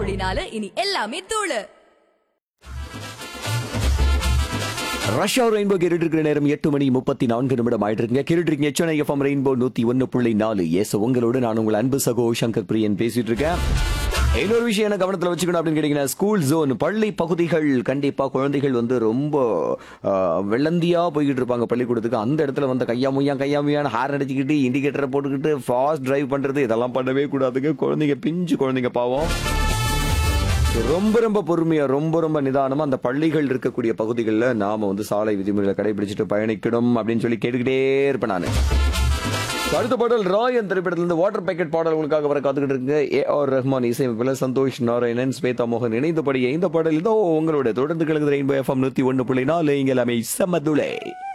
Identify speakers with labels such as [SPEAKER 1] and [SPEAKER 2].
[SPEAKER 1] புள்ளி நாலு இனி எல்லாமே தூளு
[SPEAKER 2] ரஷ்யா ரெயின்போ கேட்டுட்டு இருக்கிற நேரம் எட்டு மணி முப்பத்தி நான்கு நிமிடம் ஆயிட்டு இருக்குங்க கேட்டுட்டு இருக்கீங்க சென்னை எஃப்எம் ரெயின்போ நூத்தி ஒன்னு புள்ளி நாலு எஸ் உங்களோட நான் உங்கள் அன்பு சகோ சங்கர் பிரியன் பேசிட்டு இருக்கேன் இன்னொரு விஷயம் என்ன கவனத்தில் வச்சுக்கணும் அப்படின்னு கேட்டீங்கன்னா ஸ்கூல் ஜோன் பள்ளி பகுதிகள் கண்டிப்பா குழந்தைகள் வந்து ரொம்ப ஆ, வெள்ளந்தியா போய்கிட்டு இருப்பாங்க பள்ளிக்கூடத்துக்கு அந்த இடத்துல வந்து கையா முய்யா கையா முய்யான்னு ஹார்ன் அடிச்சுக்கிட்டு இண்டிகேட்டரை போட்டுக்கிட்டு ஃபாஸ்ட் டிரைவ் பண்றது இதெல்லாம் பண்ணவே கூடாதுங்க குழந்தைங்க பிஞ்சு குழந்தைங்க பாவம் ரொம்ப ரொம்ப பொறுமையா ரொம்ப ரொம்ப நிதானமா அந்த பள்ளிகள் இருக்கக்கூடிய பகுதிகளில் நாம வந்து சாலை விதிமுறைகளை கடைபிடிச்சிட்டு பயணிக்கணும் அப்படின்னு சொல்லி கேட்டுக்கிட்டே இருப்பேன் நான் அடுத்த பாடல் ராயன் திரைப்படத்திலிருந்து வாட்டர் பேக்கெட் பாடல் உங்களுக்காக வர காத்துக்கிட்டு இருக்கு ஏ ஆர் ரஹ்மான் இசையமைப்பில் சந்தோஷ் நாராயணன் ஸ்வேதா மோகன் இணைந்தபடியே இந்த பாடல் இதோ உங்களுடைய தொடர்ந்து கிழக்கு ரெயின்போ எஃப்எம் நூத்தி ஒன்று புள்ளி நாலு இங்கே எல்லாமே சமதுளை